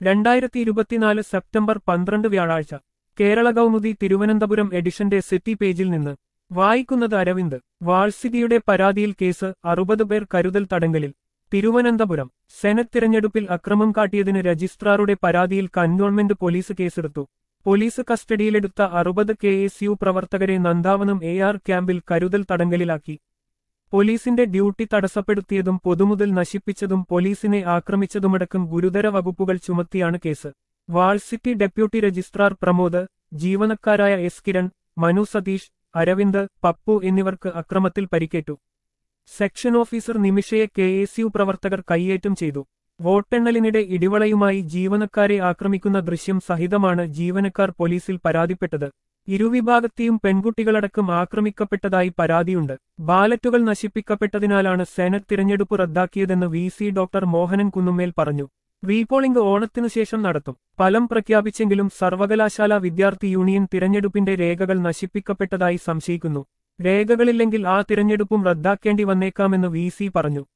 രണ്ടായിരത്തി ഇരുപത്തിനാല് സെപ്റ്റംബർ പന്ത്രണ്ട് വ്യാഴാഴ്ച കേരള കൗമുദി തിരുവനന്തപുരം എഡിഷന്റെ സിറ്റി പേജിൽ നിന്ന് വായിക്കുന്നത് അരവിന്ദ് വാഴ്സിതിയുടെ പരാതിയിൽ കേസ് അറുപത് പേർ കരുതൽ തടങ്കലിൽ തിരുവനന്തപുരം സെനറ്റ് തിരഞ്ഞെടുപ്പിൽ അക്രമം കാട്ടിയതിന് രജിസ്ട്രാറുടെ പരാതിയിൽ കന്റോൺമെന്റ് പോലീസ് കേസെടുത്തു പോലീസ് കസ്റ്റഡിയിലെടുത്ത അറുപത് കെ എസ് യു പ്രവർത്തകരെ നന്ദാവനം എ ആർ ക്യാമ്പിൽ കരുതൽ തടങ്കലിലാക്കി പോലീസിന്റെ ഡ്യൂട്ടി തടസ്സപ്പെടുത്തിയതും പൊതുമുതൽ നശിപ്പിച്ചതും പോലീസിനെ ആക്രമിച്ചതുമടക്കം ഗുരുതര വകുപ്പുകൾ ചുമത്തിയാണ് case varsity deputy registrar Pramod ജീവനക്കാരായ എസ് കിരൺ മനു സതീഷ് അരവിന്ദ് പപ്പു എന്നിവർക്ക് അക്രമത്തിൽ പരിക്കേറ്റു സെക്ഷൻ ഓഫീസർ നിമിഷയെ കെ എസ് യു പ്രവർത്തകർ കൈയേറ്റം ചെയ്തു വോട്ടെണ്ണലിനിടെ ഇടിവളയുമായി ജീവനക്കാരെ ആക്രമിക്കുന്ന ദൃശ്യം സഹിതമാണ് ജീവനക്കാർ പോലീസിൽ പരാതിപ്പെട്ടത് ഇരുവിഭാഗത്തെയും പെൺകുട്ടികളടക്കം ആക്രമിക്കപ്പെട്ടതായി പരാതിയുണ്ട് ബാലറ്റുകൾ നശിപ്പിക്കപ്പെട്ടതിനാലാണ് സെനറ്റ് തിരഞ്ഞെടുപ്പ് റദ്ദാക്കിയതെന്ന് V C doctor Mohanan Kunnummel പറഞ്ഞു റീപോളിംഗ് ഓണത്തിനു ശേഷം നടത്തും ഫലം പ്രഖ്യാപിച്ചെങ്കിലും സർവകലാശാല വിദ്യാർത്ഥി യൂണിയൻ തിരഞ്ഞെടുപ്പിന്റെ രേഖകൾ നശിപ്പിക്കപ്പെട്ടതായി സംശയിക്കുന്നു രേഖകളില്ലെങ്കിൽ ആ തിരഞ്ഞെടുപ്പും റദ്ദാക്കേണ്ടി വന്നേക്കാമെന്ന് വി സി പറഞ്ഞു